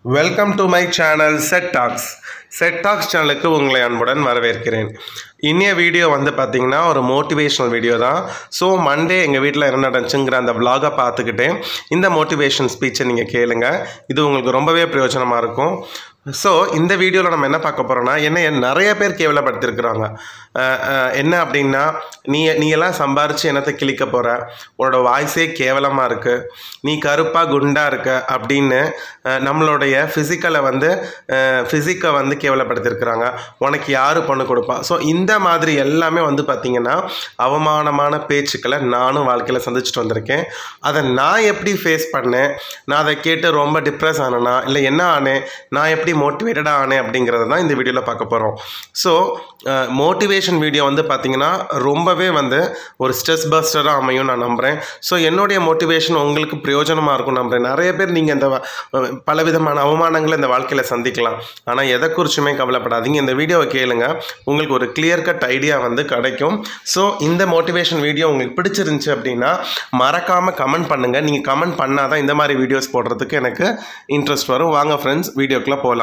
welcome to my channel set talks set talks சேனலுக்கு உங்களை அன்புடன் வரவேற்கிறேன் இன்னைய வீடியோ வந்து பார்த்தீங்கன்னா ஒரு மோட்டிவேஷனல் வீடியோ தான் ஸோ மண்டே எங்கள் வீட்டில் என்ன நடந்துச்சுங்கிற அந்த vlog-அ பார்த்துக்கிட்டே இந்த மோட்டிவேஷன் ஸ்பீச்சை நீங்கள் கேளுங்க இது உங்களுக்கு ரொம்பவே பிரயோஜனமாக இருக்கும் ஸோ இந்த வீடியோவில் நம்ம என்ன பார்க்க போகிறோம்னா என்ன நிறைய பேர் கேவலப்படுத்திருக்கிறாங்க அஹ் அஹ் என்ன அப்படின்னா நீ நீ எல்லாம் சம்பாரித்து என்னத்தை கிழிக்க போகிற உன்னோட வாய்ஸே கேவலமாக இருக்குது நீ கருப்பாக குண்டாக இருக்க அப்படின்னு அஹ் நம்மளுடைய ஃபிசிக்கலை வந்து ஃபிசிக்கை வந்து கேவலப்படுத்தியிருக்கிறாங்க உனக்கு யார் பொண்ணு கொடுப்பா ஸோ இந்த மாதிரி எல்லாமே வந்து பார்த்திங்கன்னா அவமானமான பேச்சுக்களை நானும் வாழ்க்கையில் சந்திச்சுட்டு வந்திருக்கேன் அதை நான் எப்படி ஃபேஸ் பண்ணேன் நான் அதை கேட்டு ரொம்ப டிப்ரெஸ் ஆனேனா இல்லை என்ன ஆனேன் நான் எப்படி மோட்டிவேட்டடாக ஆனேன் அப்படிங்கிறத தான் இந்த வீடியோவில் பார்க்க போகிறோம் ஸோ மோட்டிவேஷன் வீடியோ வந்து பார்த்திங்கன்னா ரொம்பவே வந்து ஒரு ஸ்ட்ரெஸ் பஸ்டராக அமையும் நான் நம்புகிறேன் ஸோ என்னுடைய மோட்டிவேஷன் உங்களுக்கு பிரயோஜனமாக இருக்கும் நம்புகிறேன் நிறைய பேர் நீங்கள் இந்த வ- அஹ் பலவிதமான அவமானங்களை இந்த வாழ்க்கையில் சந்திக்கலாம் ஆனால் எதை குறிச்சுமே கவலைப்படாதீங்க இந்த வீடியோவை கேளுங்க உங்களுக்கு ஒரு கிளியர் கட் ஐடியா வந்து கிடைக்கும் ஸோ இந்த மோட்டிவேஷன் வீடியோ உங்களுக்கு பிடிச்சிருந்துச்சு அப்படின்னா மறக்காமல் கமெண்ட் பண்ணுங்கள் நீங்கள் கமெண்ட் பண்ணால் தான் இந்த மாதிரி வீடியோஸ் போடுறதுக்கு எனக்கு இன்ட்ரெஸ்ட் வரும் வாங்க ஃப்ரெண்ட்ஸ் வீடியோக்குள்ளே போகலாம்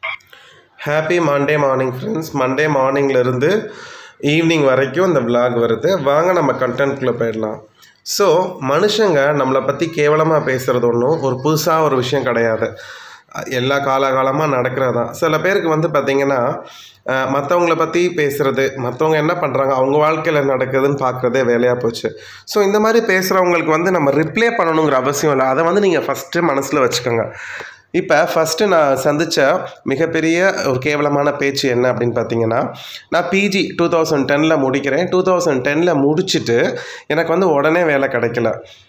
happy Monday morning friends Monday மார்னிங்லேருந்து ஈவினிங் வரைக்கும் இந்த vlog வருது வாங்க நம்ம கண்டென்ட்குள்ளே போயிடலாம் ஸோ மனுஷங்க நம்மளை பற்றி கேவலமாக பேசுகிறது ஒன்றும் ஒரு புதுசாக ஒரு விஷயம் கிடையாது அஹ் எல்லா காலகாலமாக நடக்கிறது தான் சில பேருக்கு வந்து பார்த்திங்கன்னா மற்றவங்கள பற்றி பேசுகிறது மற்றவங்க என்ன பண்ணுறாங்க அவங்க வாழ்க்கையில் நடக்குதுன்னு பார்க்குறதே வேலையாக போச்சு ஸோ இந்த மாதிரி பேசுகிறவங்களுக்கு வந்து நம்ம ரிப்ளை பண்ணணுங்கிற அவசியம் இல்லை அதை வந்து நீங்கள் ஃபஸ்ட்டு மனசில் வச்சுக்கோங்க இப்போ ஃபஸ்ட்டு நான் சந்தித்த மிகப்பெரிய ஒரு கேவலமான பேச்சு என்ன அப்படின்னு பார்த்தீங்கன்னா நான் பிஜி டூ தௌசண்ட் டெனில் முடிக்கிறேன் டூ தௌசண்ட் டெனில் முடிச்சுட்டு எனக்கு வந்து உடனே வேலை கிடைக்கல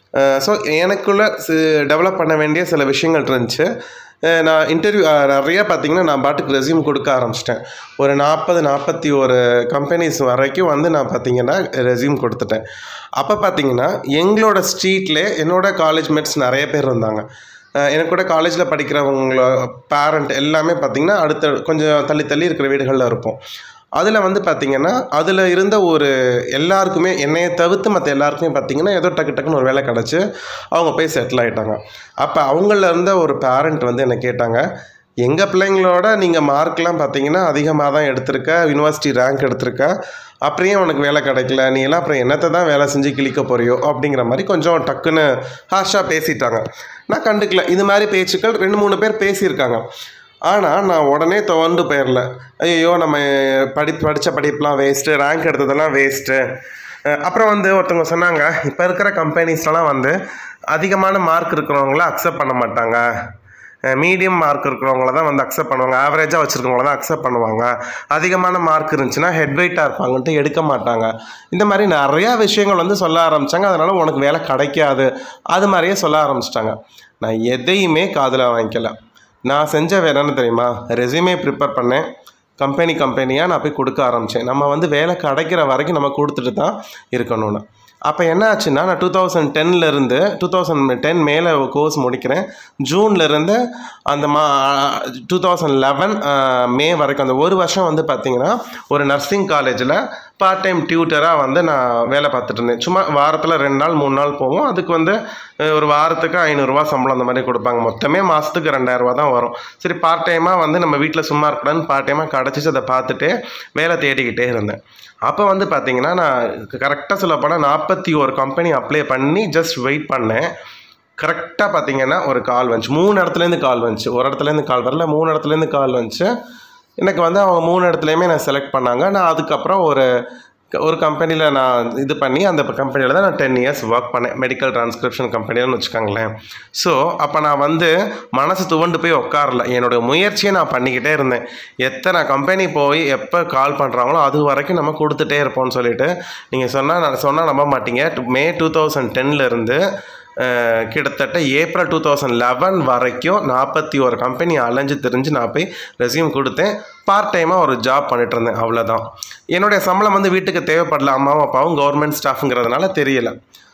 ஸோ எனக்குள்ளே டெவலப் பண்ண வேண்டிய சில விஷயங்கள் இருந்துச்சு அஹ் நான் இன்டர்வியூ நிறைய பார்த்தீங்கன்னா நான் பாட்டுக்கு ரெஸ்யூம் கொடுக்க ஆரம்பிச்சிட்டேன் ஒரு நாற்பது நாற்பத்தி ஒரு கம்பெனிஸ் வரைக்கும் வந்து நான் பார்த்தீங்கன்னா ரெஸ்யூம் கொடுத்துட்டேன் அப்போ பார்த்தீங்கன்னா எங்களோட ஸ்ட்ரீட்டில் என்னோட காலேஜ் மேட்ஸ் நிறைய பேர் இருந்தாங்க அஹ் எனக்கு கூட காலேஜில் படிக்கிறவங்கள பேரண்ட் எல்லாமே பார்த்திங்கன்னா அடுத்த கொஞ்சம் தள்ளி தள்ளி இருக்கிற வீடுகளில் இருப்போம் அதில் வந்து பார்த்திங்கன்னா அதில் இருந்த ஒரு எல்லாருக்குமே என்னையை தவிர்த்து மற்ற எல்லாருக்குமே பார்த்திங்கன்னா ஏதோ டக்கு டக்குன்னு ஒரு வேலை கிடச்சி அவங்க போய் செட்டில் ஆகிட்டாங்க அப்போ அவங்கள இருந்த ஒரு பேரண்ட் வந்து என்னை கேட்டாங்க எங்கள் பிள்ளைங்களோட நீங்கள் மார்க்லாம் பார்த்தீங்கன்னா அதிகமாக தான் எடுத்திருக்க யூனிவர்சிட்டி ரேங்க் எடுத்திருக்க அப்படியே உனக்கு வேலை கிடைக்கல நீ எல்லாம் அப்புறம் என்னத்தை தான் வேலை செஞ்சு கிழிக்க போறியோ அப்படிங்கிற மாதிரி கொஞ்சம் டக்குன்னு ஹாஷாக பேசிட்டாங்க நான் கண்டுக்கல இது மாதிரி பேச்சுக்கள் ரெண்டு மூணு பேர் பேசியிருக்காங்க ஆனால் நான் உடனே துவண்டு போயிடல ஐயோ நம்ம படி படித்த படிப்புலாம் வேஸ்ட்டு ரேங்க் எடுத்ததெல்லாம் வேஸ்ட்டு அப்புறம் வந்து ஒருத்தவங்க சொன்னாங்க இப்போ இருக்கிற கம்பெனிஸ்லாம் வந்து அதிகமான மார்க் இருக்கிறவங்கள அக்செப்ட் பண்ண மாட்டாங்க மீடியம் மார்க் இருக்கிறவங்கள தான் வந்து அக்செப்ட் பண்ணுவாங்க ஆவரேஜாக வச்சுருக்கவங்கள தான் அக்செப்ட் பண்ணுவாங்க அதிகமான மார்க் இருந்துச்சுன்னா ஹெட் வெயிட்டாக இருப்பாங்கன்ட்டு எடுக்க மாட்டாங்க இந்த மாதிரி நிறையா விஷயங்கள் வந்து சொல்ல ஆரம்பித்தாங்க அதனால் உனக்கு வேலை கிடைக்காது அது மாதிரியே சொல்ல ஆரம்பிச்சிட்டாங்க நான் எதையுமே காதில் வாங்கிக்கல நான் செஞ்ச வேலை என்ன தெரியுமா ரெஸ்யூமே ப்ரிப்பேர் பண்ணேன் கம்பெனி கம்பெனியாக நான் போய் கொடுக்க ஆரம்பித்தேன் நம்ம வந்து வேலை கிடைக்கிற வரைக்கும் நம்ம கொடுத்துட்டு தான் இருக்கணும்னு அப்போ என்ன ஆச்சுன்னா நான் டூ தௌசண்ட் டென்லேருந்து டூ தௌசண்ட் டென் மேலே கோர்ஸ் முடிக்கிறேன் ஜூன்லேருந்து அந்த மா டூ தௌசண்ட் லெவன் மே வரைக்கும் அந்த ஒரு வருஷம் வந்து பார்த்திங்கன்னா ஒரு நர்சிங் காலேஜில் பார்ட் டைம் டியூட்டராக வந்து நான் வேலை பார்த்துட்டு இருந்தேன் சும்மா வாரத்தில் ரெண்டு நாள் மூணு நாள் போவோம் அதுக்கு வந்து அஹ், ஒரு வாரத்துக்கு ஐநூறுரூவா சம்பளம் அந்த மாதிரி கொடுப்பாங்க மொத்தமே மாதத்துக்கு ரெண்டாயிரரூவா தான் வரும் சரி பார்ட் டைமாக வந்து நம்ம வீட்டில் சும்மா இருக்கக்கூடாதுன்னு பார்ட் டைமாக கிடச்சிச்சு அதை பார்த்துட்டு வேலை தேடிக்கிட்டே இருந்தேன் அப்போ வந்து பார்த்தீங்கன்னா நான் கரெக்டாக சொல்ல போனால் நாற்பத்தி ஒரு கம்பெனி அப்ளை பண்ணி ஜஸ்ட் வெயிட் பண்ணேன் கரெக்டாக பார்த்தீங்கன்னா ஒரு கால் வந்துச்சு மூணு இடத்துலேருந்து கால் வந்துச்சு ஒரு இடத்துலேருந்து கால் வரல மூணு இடத்துலேருந்து கால் வந்துச்சு எனக்கு வந்து அவங்க மூணு இடத்துலையுமே நான் செலக்ட் பண்ணாங்க நான் அதுக்கப்புறம் ஒரு ஒரு கம்பெனியில் நான் இது பண்ணி அந்த கம்பெனியில் தான் நான் டென் இயர்ஸ் ஒர்க் பண்ணேன் மெடிக்கல் டிரான்ஸ்கிரிப்ஷன் கம்பெனின்னு வச்சுக்கோங்களேன் ஸோ அப்போ நான் வந்து மனசு துவண்டு போய் உட்காரல என்னோட முயற்சியை நான் பண்ணிக்கிட்டே இருந்தேன் எத்தனை கம்பெனி போய் எப்போ கால் பண்ணுறாங்களோ அது வரைக்கும் நம்ம கொடுத்துட்டே இருப்போம்னு சொல்லிட்டு நீங்கள் சொன்னால் நான் சொன்னால் நம்ப மாட்டீங்க மே டூ தௌசண்ட் டென்லேருந்து கிட்டத்தட்ட ஏப்ரல் டூ தௌசண்ட் லெவன் வரைக்கும் நாற்பத்தி ஒரு கம்பெனி அலைஞ்சு தெரிஞ்சு நான் போய் ரெஸ்யூம் கொடுத்தேன் பார்ட் டைமாக ஒரு ஜாப் பண்ணிட்டு இருந்தேன் அவ்வளோதான் என்னுடைய சம்பளம் வந்து வீட்டுக்கு தேவைப்படல அம்மாவும் அப்பாவும் கவர்மெண்ட் ஸ்டாஃப்ங்கிறதுனால தெரியல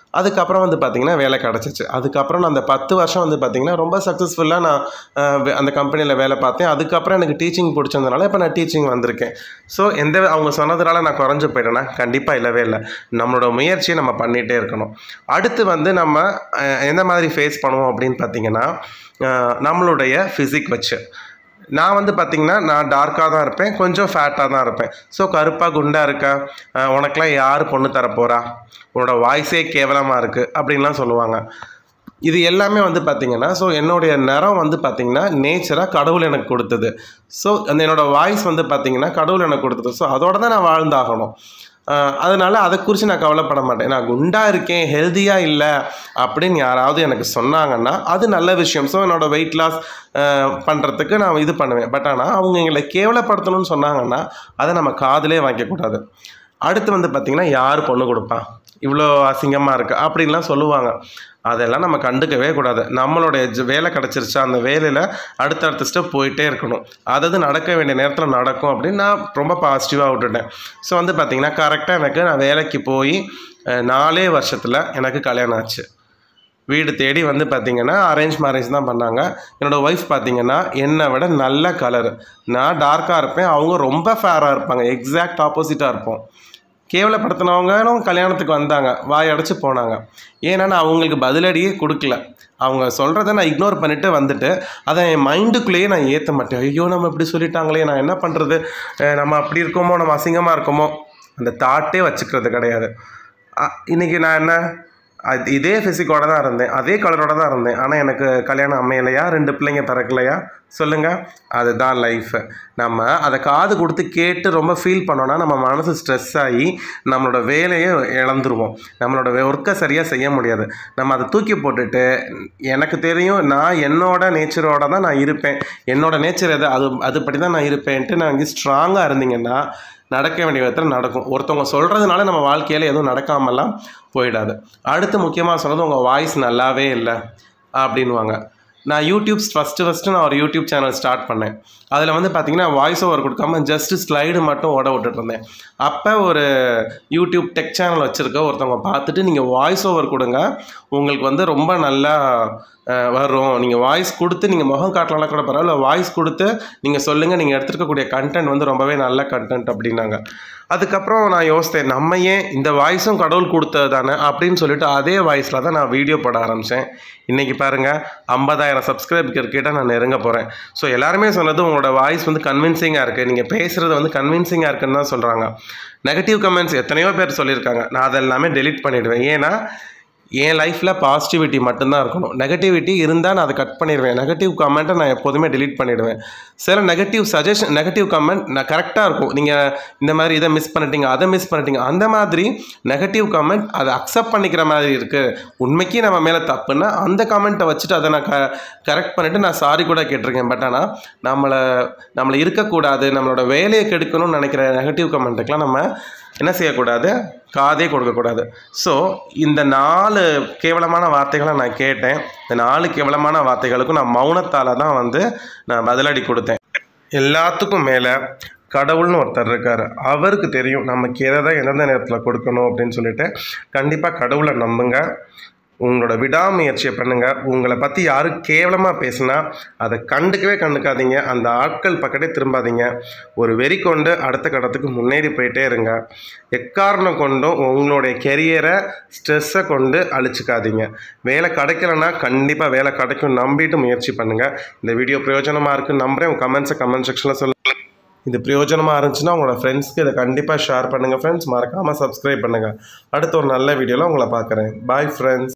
அதுக்கப்புறம் வந்து பார்த்திங்கன்னா வேலை கிடச்சிச்சு அதுக்கப்புறம் நான் அந்த பத்து வருஷம் வந்து பார்த்திங்கன்னா ரொம்ப சக்ஸஸ்ஃபுல்லாக நான் அஹ், வே- அந்த கம்பெனியில் வேலை பார்த்தேன் அதுக்கப்புறம் எனக்கு டீச்சிங் பிடிச்சதுனால இப்போ நான் டீச்சிங் வந்திருக்கேன் ஸோ எந்த அவங்க சொன்னதுனால நான் குறைஞ்சு போயிட்டேன்னா கண்டிப்பாக இல்லவே இல்லை நம்மளோட முயற்சியை நம்ம பண்ணிகிட்டே இருக்கணும் அடுத்து வந்து நம்ம அஹ், எந்த மாதிரி ஃபேஸ் பண்ணுவோம் அப்படின்னு பார்த்தீங்கன்னா அஹ், நம்மளுடைய ஃபிசிக் வச்சு நான் வந்து பார்த்திங்கன்னா நான் டார்க்காக தான் இருப்பேன் கொஞ்சம் ஃபேட்டாக தான் இருப்பேன் ஸோ கருப்பாக குண்டாக இருக்கா அஹ் உனக்கெல்லாம் யார் பொண்ணு தரப்போகிறா உன்னோட வாய்ஸே கேவலமாக இருக்குது அப்படின்லாம் சொல்லுவாங்க இது எல்லாமே வந்து பார்த்திங்கன்னா ஸோ என்னுடைய நிறம் வந்து பார்த்திங்கன்னா நேச்சராக கடவுள் எனக்கு கொடுத்தது ஸோ அந்த என்னோடய வாய்ஸ் வந்து பார்த்திங்கன்னா கடவுள் எனக்கு கொடுத்தது ஸோ அதோட தான் நான் வாழ்ந்தாகணும் அஹ் அதனால அதை குறித்து நான் கவலைப்பட மாட்டேன் நான் குண்டாக இருக்கேன் ஹெல்த்தியாக இல்லை அப்படின்னு யாராவது எனக்கு சொன்னாங்கன்னா அது நல்ல விஷயம் ஸோ என்னோடய வெயிட் லாஸ் பண்ணுறதுக்கு நான் இது பண்ணுவேன் பட் ஆனால் அவங்க எங்களை கேவலப்படுத்தணும்னு சொன்னாங்கன்னா அதை நம்ம காதிலே வாங்கிக்கக்கூடாது அடுத்து வந்து பார்த்திங்கன்னா யார் பொண்ணு கொடுப்பா இவ்வளோ அசிங்கமாக இருக்கு அப்படின்லாம் சொல்லுவாங்க அதெல்லாம் நம்ம கண்டுக்கவே கூடாது நம்மளுடைய ஜ- வேலை கிடச்சிருச்சா அந்த வேலையில் அடுத்தடுத்த ஸ்டெப் போயிட்டே இருக்கணும் அதாவது நடக்க வேண்டிய நேரத்தில் நடக்கும் அப்படின்னு நான் ரொம்ப பாசிட்டிவாக விட்டுட்டேன் ஸோ வந்து பார்த்திங்கன்னா கரெக்டாக எனக்கு நான் வேலைக்கு போய் அஹ், நாலே வருஷத்தில் எனக்கு கல்யாணம் ஆச்சு வீடு தேடி வந்து பார்த்தீங்கன்னா அரேஞ்ச் மேரேஜ் தான் பண்ணாங்க என்னோடய ஒய்ஃப் பார்த்தீங்கன்னா என்னை விட நல்ல கலர் நான் டார்க்காக இருப்பேன் அவங்க ரொம்ப ஃபேராக இருப்பாங்க எக்ஸாக்ட் ஆப்போசிட்டாக இருப்போம் கேவலப்படுத்தினவங்களும் கல்யாணத்துக்கு வந்தாங்க வாய் அடைச்சு போனாங்க ஏன்னா நான் அவங்களுக்கு பதிலடியே கொடுக்கல அவங்க சொல்கிறத நான் இக்னோர் பண்ணிட்டு வந்துட்டு அதை என் மைண்டுக்குள்ளேயே நான் ஏற்ற மாட்டேன் ஐயோ நம்ம இப்படி சொல்லிட்டாங்களே நான் என்ன பண்ணுறது நம்ம அப்படி இருக்கோமோ நம்ம அசிங்கமாக இருக்கோமோ அந்த தாட்டே வச்சுக்கிறது கிடையாது அ- இன்னைக்கு நான் என்ன அது இதே ஃபிசிக்கோட தான் இருந்தேன் அதே கலரோட தான் இருந்தேன் ஆனால் எனக்கு கல்யாணம் அமையலையா ரெண்டு பிள்ளைங்க பிறக்கலையா சொல்லுங்கள் அதுதான் லைஃபு நம்ம அதை காது கொடுத்து கேட்டு ரொம்ப ஃபீல் பண்ணோன்னா நம்ம மனசு ஸ்ட்ரெஸ் ஆகி நம்மளோட வேலையை இழந்துருவோம் நம்மளோட ஒர்க்கை சரியாக செய்ய முடியாது நம்ம அதை தூக்கி போட்டுட்டு எனக்கு தெரியும் நான் என்னோட நேச்சரோட தான் நான் இருப்பேன் என்னோட நேச்சர் எது அது அதுபடி தான் நான் இருப்பேன்ட்டு நான் இங்கே ஸ்ட்ராங்காக இருந்தீங்கன்னா நடக்க வேண்டிய விதத்தில் நடக்கும் ஒருத்தவங்க சொல்கிறதுனால நம்ம வாழ்க்கையில் எதுவும் நடக்காமலாம் போயிடாது அடுத்து முக்கியமாக சொன்னது உங்கள் வாய்ஸ் நல்லாவே இல்லை அப்படின்வாங்க நான் யூடியூப் ஃபஸ்ட்டு ஃபஸ்ட்டு நான் ஒரு யூடியூப் சேனல் ஸ்டார்ட் பண்ணேன் அதில் வந்து பார்த்தீங்கன்னா வாய்ஸ் ஓவர் கொடுக்காம ஜஸ்ட் ஸ்லைடு மட்டும் ஓட விட்டுட்டு இருந்தேன் அப்போ ஒரு யூடியூப் டெக் சேனல் வச்சுருக்க ஒருத்தவங்க பார்த்துட்டு நீங்கள் வாய்ஸ் ஓவர் கொடுங்க உங்களுக்கு வந்து ரொம்ப நல்லா அஹ், வரும் நீங்கள் வாய்ஸ் கொடுத்து நீங்கள் முகம் காட்டலாம் கூட பரவாயில்ல வாய்ஸ் கொடுத்து நீங்கள் சொல்லுங்கள் நீங்கள் எடுத்துருக்கக்கூடிய கண்டென்ட் வந்து ரொம்பவே நல்ல கண்டென்ட் அப்படின்னாங்க அதுக்கப்புறம் நான் யோசித்தேன் நம்ம ஏன் இந்த வாய்ஸும் கடவுள் கொடுத்தது தானே அப்படின்னு சொல்லிட்டு அதே வாய்ஸில் தான் நான் வீடியோ போட ஆரம்பித்தேன் இன்றைக்கி பாருங்கள் ஐம்பதாயிரம் சப்ஸ்கிரைபர் கிட்ட நான் நெருங்க போகிறேன் ஸோ எல்லாருமே சொன்னது உங்களோட வாய்ஸ் வந்து கன்வின்சிங்காக இருக்குது நீங்கள் பேசுகிறது வந்து கன்வின்சிங்காக இருக்குன்னு தான் சொல்கிறாங்க நெகட்டிவ் கமெண்ட்ஸ் எத்தனையோ பேர் சொல்லியிருக்காங்க நான் அதெல்லாமே டெலீட் பண்ணிடுவேன் ஏன்னா என் லைஃப்பில் பாசிட்டிவிட்டி மட்டும்தான் இருக்கணும் நெகட்டிவிட்டி இருந்தால் நான் அதை கட் பண்ணிடுவேன் நெகட்டிவ் கமெண்ட்டை நான் எப்போதுமே delete பண்ணிடுவேன் சில நெகட்டிவ் சஜஷன் நெகட்டிவ் கமெண்ட் நான் கரெக்டாக இருக்கும் நீங்கள் இந்த மாதிரி இதை மிஸ் பண்ணிட்டீங்க அதை மிஸ் பண்ணிட்டீங்க அந்த மாதிரி நெகட்டிவ் கமெண்ட் அதை அக்செப்ட் பண்ணிக்கிற மாதிரி இருக்குது உண்மைக்கு நம்ம மேலே தப்புன்னா அந்த கமெண்ட்டை வச்சுட்டு அதை நான் க கரெக்ட் பண்ணிவிட்டு நான் சாரி கூட கேட்டிருக்கேன் பட் ஆனால் நம்மளை நம்மளை இருக்கக்கூடாது நம்மளோட வேலையை கெடுக்கணும்னு நினைக்கிற நெகட்டிவ் கமெண்ட்டுக்கெலாம் நம்ம என்ன செய்யக்கூடாது காதே கொடுக்கக்கூடாது ஸோ இந்த நாலு கேவலமான வார்த்தைகளை நான் கேட்டேன் இந்த நாலு கேவலமான வார்த்தைகளுக்கும் நான் மௌனத்தால் தான் வந்து நான் பதிலடி கொடுத்தேன் எல்லாத்துக்கும் மேலே கடவுள்னு ஒருத்தர் இருக்கார் அவருக்கு தெரியும் நமக்கு எதை தான் எந்தெந்த நேரத்தில் கொடுக்கணும் அப்படின்னு சொல்லிட்டு கண்டிப்பாக கடவுளை நம்புங்க உங்களோட விடாமுயற்சியை பண்ணுங்கள் உங்களை பற்றி யாரும் கேவலமாக பேசுனா அதை கண்டுக்கவே கண்டுக்காதீங்க அந்த ஆட்கள் பக்கத்தே திரும்பாதீங்க ஒரு வெறி கொண்டு அடுத்த கட்டத்துக்கு முன்னேறி போயிட்டே இருங்க எக்காரணம் கொண்டும் உங்களுடைய கெரியரை ஸ்ட்ரெஸ்ஸை கொண்டு அழிச்சிக்காதீங்க வேலை கிடைக்கலன்னா கண்டிப்பாக வேலை கிடைக்கும் நம்பிட்டு முயற்சி பண்ணுங்கள் இந்த வீடியோ பிரயோஜனமாக இருக்குன்னு நம்புகிறேன் உங்கள் கமெண்ட்ஸை கமெண்ட் செக்ஷனில் சொல்லுங்கள் இது பிரயோஜனமாக இருந்துச்சுன்னா உங்களோட ஃப்ரெண்ட்ஸ்க்கு இதை கண்டிப்பாக ஷேர் பண்ணுங்கள் ஃப்ரெண்ட்ஸ் மறக்காமல் சப்ஸ்கிரைப் பண்ணுங்கள் அடுத்த ஒரு நல்ல வீடியோவில் உங்களை பார்க்குறேன் பாய் ஃப்ரெண்ட்ஸ்